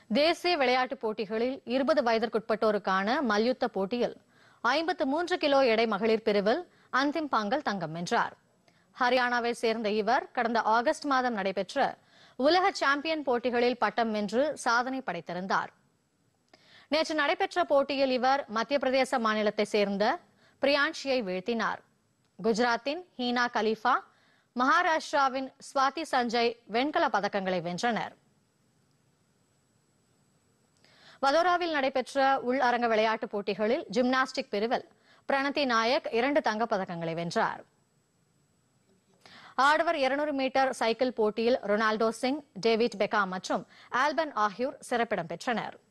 தேசிய விளையாட்டுப் போட்டிகளில் இருபது வயதிற்குட்பட்டோருக்கான மல்யுத்த போட்டியில் ஐம்பத்து மூன்று கிலோ எடை மகளிர் பிரிவில் அந்திம் பாங்கல் தங்கம் வென்றார் ஹரியானாவை சேர்ந்த இவர் கடந்த ஆகஸ்ட் மாதம் நடைபெற்ற உலக சாம்பியன் போட்டிகளில் பட்டம் வென்று சாதனை படைத்திருந்தார் நேற்று நடைபெற்ற போட்டியில் இவர் மத்திய பிரதேச மாநிலத்தை சேர்ந்த பிரியான்ஷியை வீழ்த்தினார் குஜராத்தின் ஹீனா கலீஃபா மகாராஷ்டிராவின் ஸ்வாதி சஞ்சய் வெண்கல பதக்கங்களை வென்றனர் வதோராவில் நடைபெற்ற உள் அரங்க விளையாட்டுப் போட்டிகளில் ஜிம்னாஸ்டிக் பிரிவில் பிரணதி நாயக் இரண்டு தங்கப் பதக்கங்களை வென்றார் ஆடவர் 200 மீட்டர் சைக்கிள் போட்டியில் ரொனால்டோ சிங் டேவிட் பெக்கா மற்றும் ஆல்பன் ஆகியோர் சிறப்பிடம் பெற்றனர்